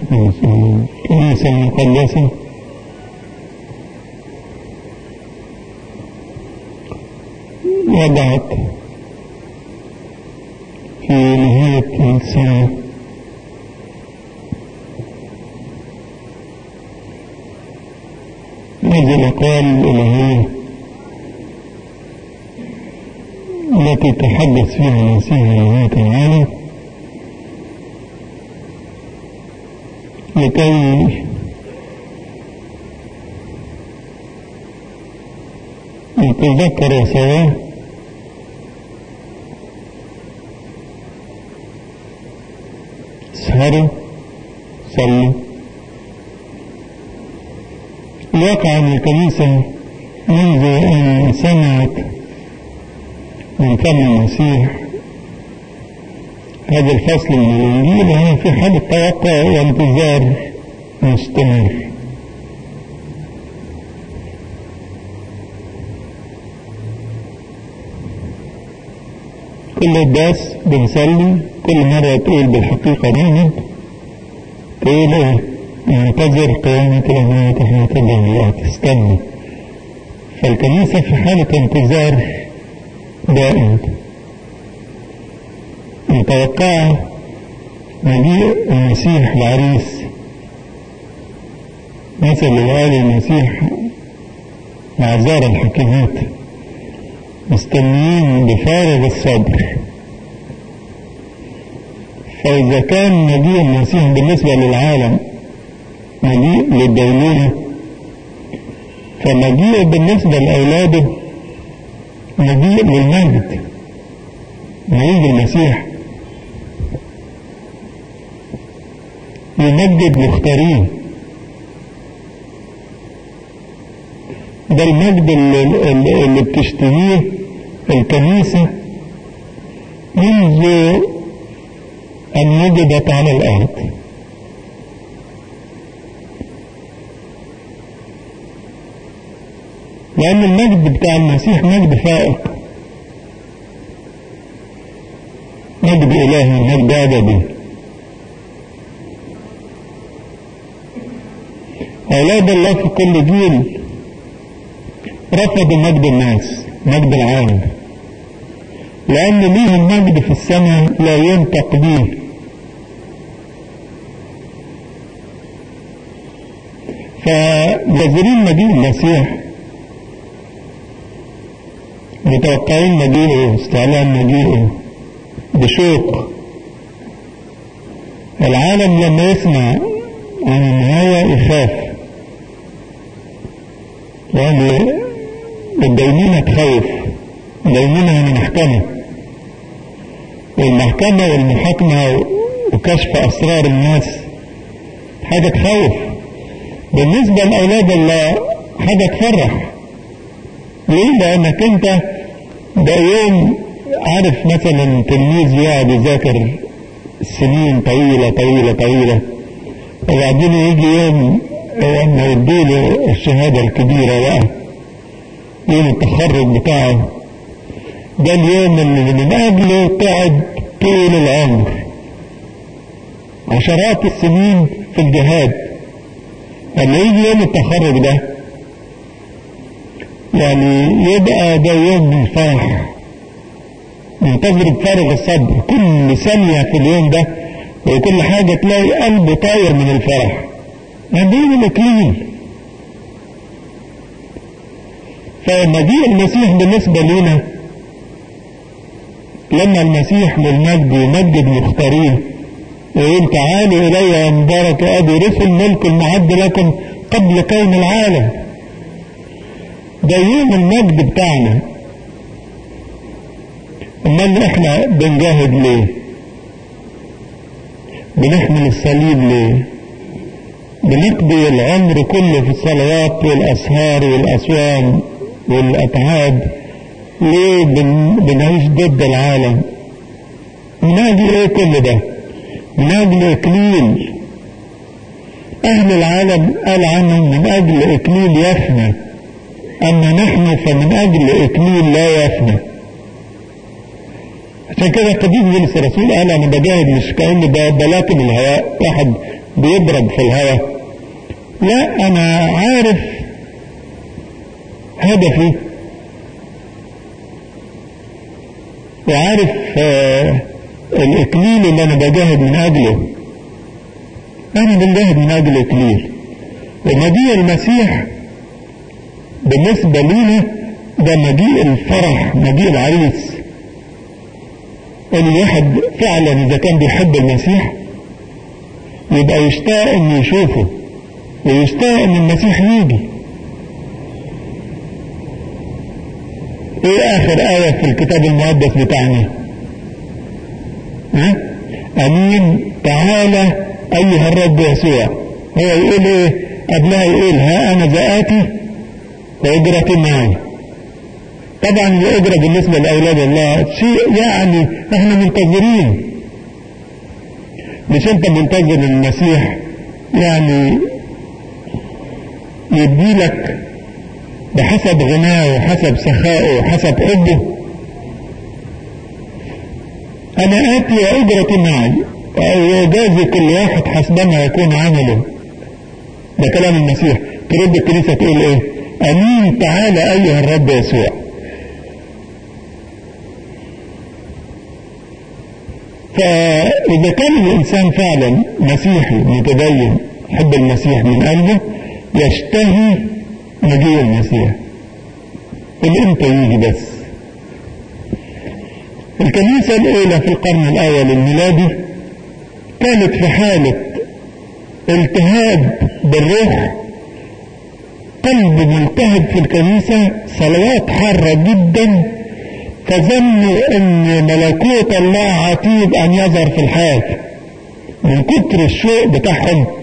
الكنيسة المقدسة وضعت في نهاية السنة هذه الأقوال الإلهية التي تحدث فيها المسيح نهاية العالم لكي نتذكر سوا اسهروا صلوا الواقع أن الكنيسة منذ أن سمعت من فم المسيح هذا الفصل من الإنجيل وهي في حالة توقع وانتظار مستمر كل الداس بنصلي كل مرة تقول بالحقيقة دايما تقول ايه انتظر قيامة الأموات احنا تجمعات استنى فالكنيسة في حالة انتظار دائم متوقعة مجيء المسيح العريس مثل اللي قال المسيح أعذار الحكيمات مستنيين بفارغ الصبر فإذا كان مجيء المسيح بالنسبة للعالم مجيء للدينونة فمجيء بالنسبة لأولاده مجيء للمجد يجي المسيح يمجد مختارين ده المجد اللي, اللي, اللي بتشتهيه الكنيسة منذ أن وجدت على الأرض لأن المجد بتاع المسيح مجد فائق مجد إلهي مجد أبدي أولاد الله في كل جيل رفضوا مجد الناس مجد العالم لأن ليهم مجد في السماء لا ينطق به فناظرين مجيء المسيح متوقعين مجيئه استعلام مجيئه بشوق العالم لما يسمع عن النهاية يخاف يعني الدينونة تخوف الدينونة يعني محكمة والمحكمة والمحاكمة وكشف أسرار الناس حاجة تخوف بالنسبة لأولاد الله حاجة تفرح ليه؟ لأنك أنت ده يوم عارف مثلا تلميذ يقعد يذاكر سنين طويلة طويلة طويلة وبعدين يجي يوم لما يديله الشهادة الكبيرة بقى يوم التخرج بتاعه ده اليوم اللي من أجله قعد طول العمر عشرات السنين في الجهاد لما يجي يوم التخرج ده يعني يبقى ده يوم من فرح منتظر بفارغ الصبر كل ثانية في اليوم ده وكل حاجة تلاقي قلبه طاير من الفرح مدين الإكليل فمجيء المسيح بالنسبة لنا لما المسيح للمجد يمجد مختارين ويقول تعالوا إلي يا مبارك أبي رث الملك المعد لكم قبل كون العالم ده يوم المجد بتاعنا امال احنا بنجاهد ليه بنحمل الصليب ليه بنقضي العمر كله في الصلوات والاسهار والاصوام والاتعاب ليه بن... بنعيش ضد العالم من اجل ايه كل ده من اجل اكليل اهل العالم قال عنهم من اجل اكليل يفنى اما نحن فمن اجل اكليل لا يفنى عشان كده القديس بولس الرسول قال انا بجاهد مش كاني بلاكم الهواء واحد بيضرب في الهواء لا انا عارف هدفي وعارف آه الاكليل اللي انا بجاهد من اجله انا بنجاهد من اجل اكليل ومجيء المسيح بالنسبة لنا ده مجيء الفرح مجيء العريس الواحد فعلا اذا كان بيحب المسيح يبقى يشتاق ان يشوفه ويشتاق ان المسيح يجي ايه اخر آية في الكتاب المقدس بتاعنا ها امين تعالى ايها الرب يسوع هو يقول ايه قبلها يقول ها انا ذاتي واجرتي معي طبعا الاجره بالنسبه لاولاد الله شيء يعني احنا منتظرين مش انت منتظر المسيح يعني يديلك بحسب غناه وحسب سخائه وحسب حبه انا اتي واجرتي معي ويجازي كل واحد حسبما يكون عمله ده كلام المسيح ترد الكنيسة تقول ايه امين تعالى ايها الرب يسوع فإذا كان الإنسان فعلا مسيحي متدين يحب المسيح من قلبه يشتهي مجيء المسيح الامتى يجي بس الكنيسة الأولى في القرن الأول الميلادي كانت في حالة التهاب بالروح قلب ملتهب في الكنيسة صلوات حارة جدا فظنوا ان ملكوت الله عتيد ان يظهر في الحياة من كتر الشوق بتاعهم